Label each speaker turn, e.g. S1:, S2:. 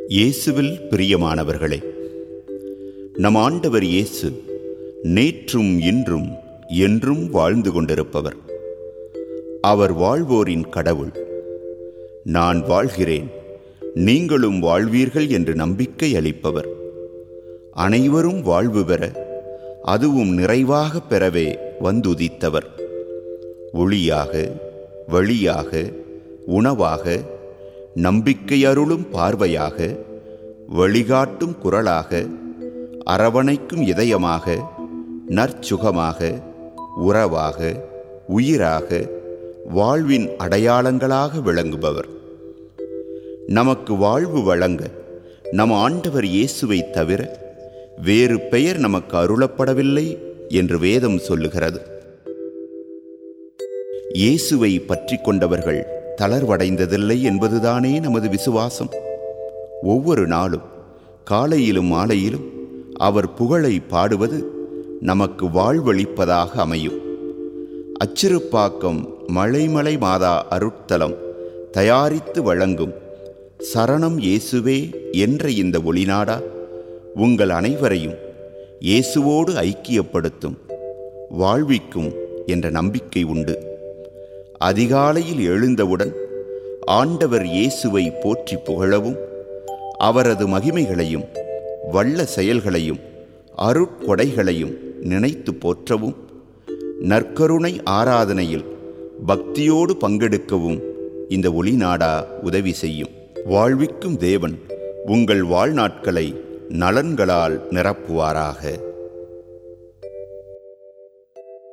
S1: இயேசுவில் பிரியமானவர்களே நம் ஆண்டவர் இயேசு நேற்றும் இன்றும் என்றும் வாழ்ந்து கொண்டிருப்பவர் அவர் வாழ்வோரின் கடவுள் நான் வாழ்கிறேன் நீங்களும் வாழ்வீர்கள் என்று நம்பிக்கை அளிப்பவர் அனைவரும் வாழ்வு பெற அதுவும் நிறைவாக பெறவே வந்துதித்தவர் ஒளியாக வழியாக உணவாக நம்பிக்கை அருளும் பார்வையாக வழிகாட்டும் குரலாக அரவணைக்கும் இதயமாக நற்சுகமாக உறவாக உயிராக வாழ்வின் அடையாளங்களாக விளங்குபவர் நமக்கு வாழ்வு வழங்க நம் ஆண்டவர் இயேசுவை தவிர வேறு பெயர் நமக்கு அருளப்படவில்லை என்று வேதம் சொல்லுகிறது இயேசுவை பற்றி கொண்டவர்கள் தளர்வடைந்ததில்லை என்பதுதானே நமது விசுவாசம் ஒவ்வொரு நாளும் காலையிலும் மாலையிலும் அவர் புகழை பாடுவது நமக்கு வாழ்வளிப்பதாக அமையும் அச்சிறுப்பாக்கம் மலைமலை மாதா அருட்தலம் தயாரித்து வழங்கும் சரணம் இயேசுவே என்ற இந்த ஒளிநாடா உங்கள் அனைவரையும் இயேசுவோடு ஐக்கியப்படுத்தும் வாழ்விக்கும் என்ற நம்பிக்கை உண்டு அதிகாலையில் எழுந்தவுடன் ஆண்டவர் இயேசுவை போற்றி புகழவும் அவரது மகிமைகளையும் வல்ல செயல்களையும் அருட்கொடைகளையும் நினைத்து போற்றவும் நற்கருணை ஆராதனையில் பக்தியோடு பங்கெடுக்கவும் இந்த ஒளிநாடா உதவி செய்யும் வாழ்விக்கும் தேவன் உங்கள் வாழ்நாட்களை நலன்களால் நிரப்புவாராக